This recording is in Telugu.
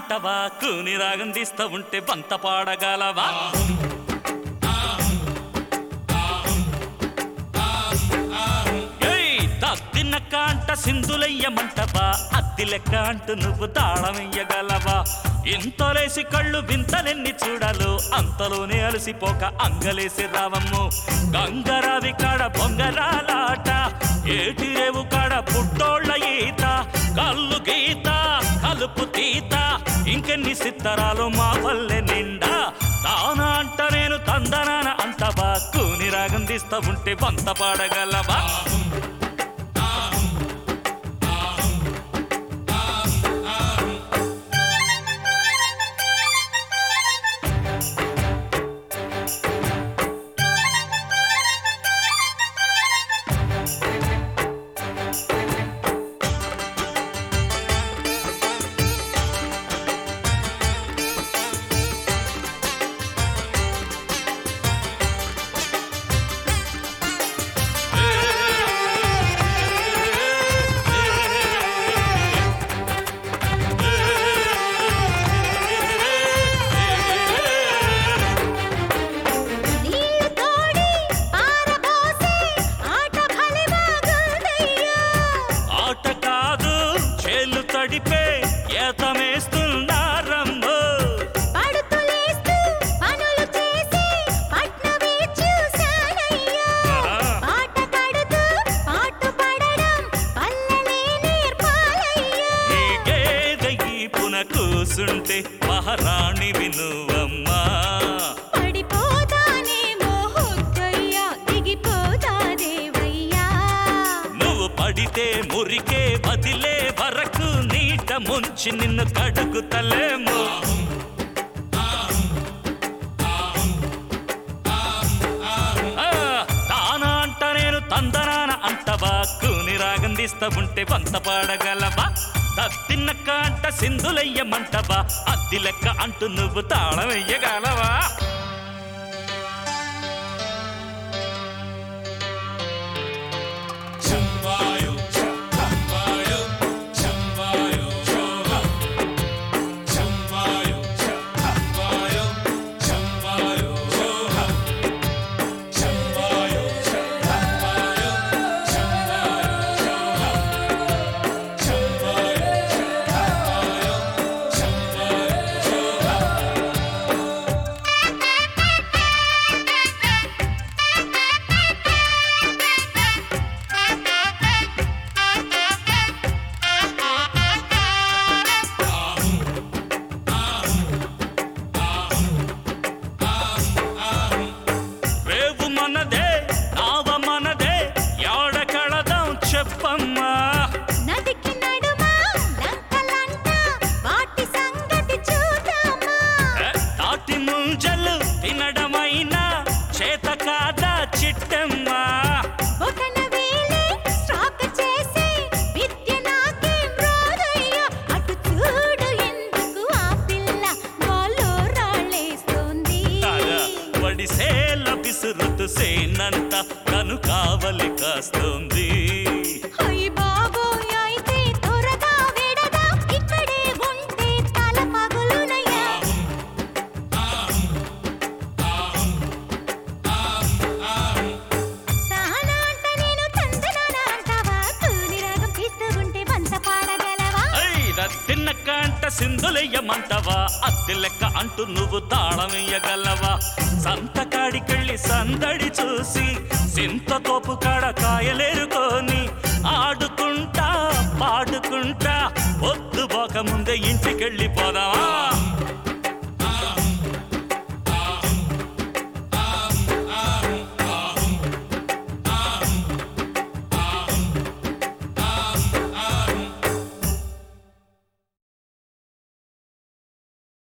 అంటవా కూని రాగం తీస్తా ఉంటే బంత పాడగలవా ఏయ్, తద్దినక్క అంట సింధులయ్యమంటవా అద్ది లెక్క అంటూ నువ్వు తాళమెయ్యగలవా ఇంతలేసి కళ్ళు వింతలెన్ని చూడాలో అంతలోనే అలసిపోక అంగలేసి రావమ్ము గంగరావి కాడ బొంగరాలాట ఏటి రేవు కాడ పుట్టోళ్ళ ఈత కళ్ళు గీత కలుపు తీత ఇంకెన్ని సిత్తరాలు మా వల్లే నిండా తాన అంట నేను తందనాన అంటవా కూని రాగం తీస్తా ఉంటే వంత పాడగలవా నీళ్ళు తోడి పారబోసే ఆట భలే బాగుందయ్యా ఆట కాదు చేలు తడిపే ఏతమేస్తున్నారమ్మో పడుతులేస్తూ పనులు చేసి పట్నమే చూశానయ్యా పాట పడుతూ పాటు పడడం పల్లెలే నేర్పాలయ్యా ఈ గేదె ఈపున కూసుంటే మహారాణి వినువమ్మా పడిపోతానేమో హొద్దయ్యా దిగిపోతా దేవయ్యా నువ్వు పడితే మురికే వదిలే వరకు నీట ముంచి నిన్ను కడుగుతలేము ఆ, తానా అంట నేను తందనాన అంటవా కూని రాగం తీస్తా ఉంటే వంత పాడగలవా తత్తిన్నక్క అంట సింధులయ్యమంటవా అద్ది లెక్క అంటూ నువ్వు తాళం వెయ్యగలవా రేవు మనదే నావ మనదే యాడ కళదాం చెప్పమ్మా నదికి నడుమా లంకలంట వాటి సంగతి చూద్దామా ఏ, తాటి ముంజలు తినడమైనా చేత కాదా చిట్టమ్మా బొటన వేలే స్టాక్ చేసి విద్య నాకేం రాదయ్యా అటు చూడు ఎందుకు ఆ పిల్ల నాలో రాళ్ళేస్తోంది తాగా వడిసేల విసురుతు సేనంత కను కావలి కాస్తుంది అయ్ బాబోయ్ అయితే త్వరగా విడదా ఇక్కడే ఉంటే తల పగులునయ్యా తానా అంట నేను తందనానా అంటావా కూని రాగం తీస్తూ ఉంటే వంత పాడగలవా ఐ రత్తిన్న కాంట సింధులయ్యమంటవా అద్దె లెక్క అంటూ నువ్వు తాళమయ్యగలవా సంతకాడికెళ్ళి సందడి చూసి సింత తోపు కాడ కాయలేరుకొని ఆడుకుంటా పాడుకుంటా పొద్దు పోక ముందే ఇంటికెళ్ళి పోదావా